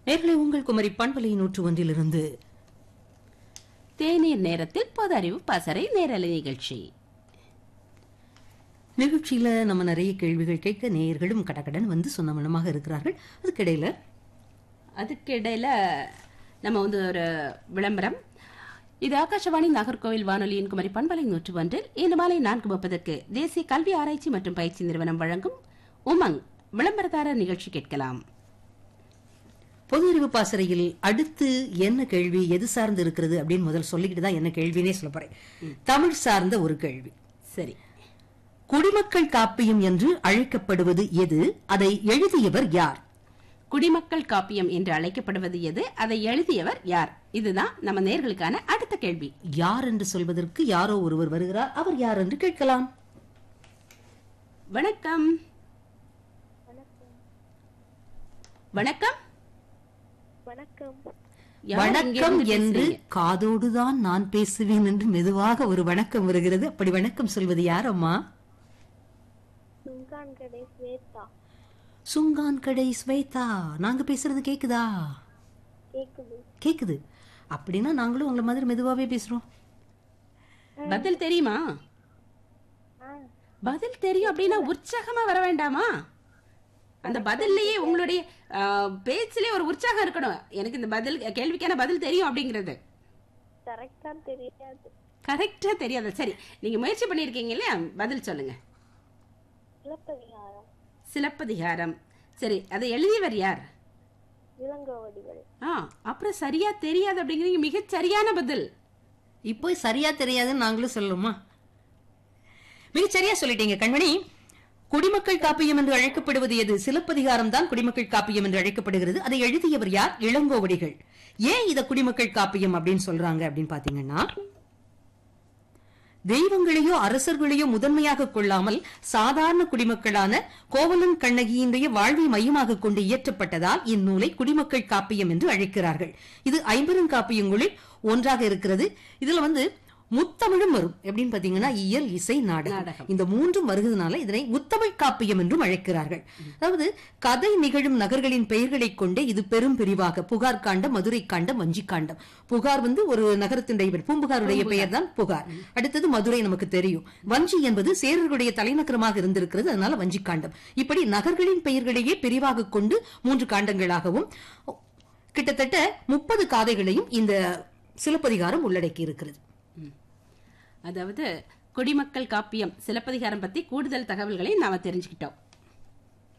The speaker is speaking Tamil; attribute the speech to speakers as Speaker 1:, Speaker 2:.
Speaker 1: நேர்களை உங்கள் குமரி பண்பலை நூற்று ஒன்றிலிருந்து
Speaker 2: தேநீர் நேரத்தில் பொது அறிவு பசறை நேரலை நிகழ்ச்சி
Speaker 1: நிகழ்ச்சியில நம்ம நிறைய கேள்விகள் கேட்க நேயர்களும் கடகடன் வந்து சொன்ன மனமாக இருக்கிறார்கள் அதுக்கிடையில
Speaker 2: அதுக்கிடையில நம்ம வந்து ஒரு விளம்பரம் இது ஆகாஷவாணி நாகர்கோவில் வானொலியின் குமரி பண்பலை நூற்று ஒன்றில் இன்று மாலை நான்கு முப்பதற்கு தேசிய கல்வி ஆராய்ச்சி மற்றும் பயிற்சி நிறுவனம் வழங்கும் உமங் விளம்பரதாரர் நிகழ்ச்சி கேட்கலாம்
Speaker 1: பொது அறிவு பாசறையில் அடுத்து என்ன கேள்வி எது சார்ந்து இருக்கிறது அப்படின்னு முதல் சொல்லிக்கிட்டு தான் என்ன கேள்வினே சொல்ல போறேன் தமிழ் சார்ந்த ஒரு கேள்வி
Speaker 2: சரி
Speaker 1: குடிமக்கள் காப்பியம் என்று அழைக்கப்படுவது எது அதை எழுதியவர் யார்
Speaker 2: குடிமக்கள் காப்பியம் என்று அழைக்கப்படுவது எது அதை எழுதியவர் யார் இதுதான் நம்ம நேர்களுக்கான அடுத்த கேள்வி
Speaker 1: யார் என்று சொல்வதற்கு யாரோ ஒருவர் வருகிறார் அவர் யார் என்று கேட்கலாம்
Speaker 2: வணக்கம் வணக்கம்
Speaker 3: வணக்கம்
Speaker 2: யார்
Speaker 1: வணக்கம்
Speaker 2: இங்கிருந்து
Speaker 1: என்று
Speaker 2: பேசுறீங்க?
Speaker 1: காதோடுதான் நான் பேசுவேன் என்று மெதுவாக ஒரு வணக்கம் வருகிறது அப்படி வணக்கம் சொல்வது யார் அம்மா
Speaker 3: சுங்கான் கடை ஸ்வேதா
Speaker 1: சுங்கான் கடை ஸ்வேதா நாங்க பேசுறது கேக்குதா
Speaker 3: கேக்குது
Speaker 1: கேக்குது அப்படின்னா நாங்களும் உங்களை மாதிரி மெதுவாவே பேசுறோம்
Speaker 2: பதில் தெரியுமா
Speaker 3: ஆ
Speaker 2: பதில் தெரியும் அப்படின்னா உற்சாகமா வர வேண்டாமா அந்த பதில்லையே உங்களுடைய ஆ, பேச்சிலே ஒரு உற்சாகம் இருக்கணும் எனக்கு இந்த பதில் கேள்விக்கான பதில் தெரியும் அப்படிங்கிறது
Speaker 3: கரெக்டா தெரியாது
Speaker 2: கரெக்டா தெரியாது சரி நீங்க முயற்சி பண்ணிருக்கீங்க இல்லையா பதில் சொல்லுங்க
Speaker 3: சிலப்பதிகாரம்
Speaker 2: சிலப்பதிகாரம் சரி அதை எழுதியவர் யார்
Speaker 3: இளங்கோவடிகள்
Speaker 2: ஆ அப்புறம் சரியா தெரியாது அப்படிங்கிறீங்க மிகச் சரியான பதில்
Speaker 1: இப்போ சரியா தெரியாதுன்னு நாங்களும் சொல்லுமா மிகச் சரியா சொல்லிட்டீங்க கண்மணி குடிமக்கள் காப்பியம் என்று அழைக்கப்படுவது எது சிலப்பதிகாரம் தான் குடிமக்கள் காப்பியம் என்று அழைக்கப்படுகிறது அதை எழுதியவர் யார் இளங்கோவடிகள் ஏன் இத குடிமக்கள் காப்பியம் அப்படின்னு சொல்றாங்க அப்படின்னு பாத்தீங்கன்னா தெய்வங்களையோ அரசர்களையோ முதன்மையாக கொள்ளாமல் சாதாரண குடிமக்களான கோவலன் கண்ணகியினுடைய வாழ்வை மையமாக கொண்டு இயற்றப்பட்டதால் இந்நூலை குடிமக்கள் காப்பியம் என்று அழைக்கிறார்கள் இது ஐம்பெரும் காப்பியங்களில் ஒன்றாக இருக்கிறது இதுல வந்து முத்தமிழும் வரும் எப்படின்னு பாத்தீங்கன்னா இயல் இசை நாடகம்
Speaker 2: நாடகம்.
Speaker 1: இந்த மூன்றும் வருகிறதுனால இதனை முத்தமிழ் காப்பியம் என்றும் அழைக்கிறார்கள் அதாவது கதை நிகழும் நகர்களின் பெயர்களைக் கொண்டே இது பெரும் பிரிவாக புகார் காண்டம் மதுரை காண்டம் வஞ்சி காண்டம் புகார் வந்து ஒரு நகரத்தினுடைய பெயர் பூம்புகாருடைய பெயர் தான் புகார் அடுத்தது மதுரை நமக்கு தெரியும் வஞ்சி என்பது சேரர்களுடைய தலைநகரமாக இருந்திருக்கிறது அதனால வஞ்சி காண்டம் இப்படி நகர்களின் பெயர்களையே பிரிவாக கொண்டு மூன்று காண்டங்களாகவும் கிட்டத்தட்ட முப்பது காதைகளையும் இந்த சிலப்பதிகாரம் உள்ளடக்கி இருக்கிறது
Speaker 2: அதாவது குடிமக்கள் காப்பியம் சிலப்பதிகாரம் பத்தி கூடுதல் தகவல்களை நாம தெரிஞ்சுக்கிட்டோம்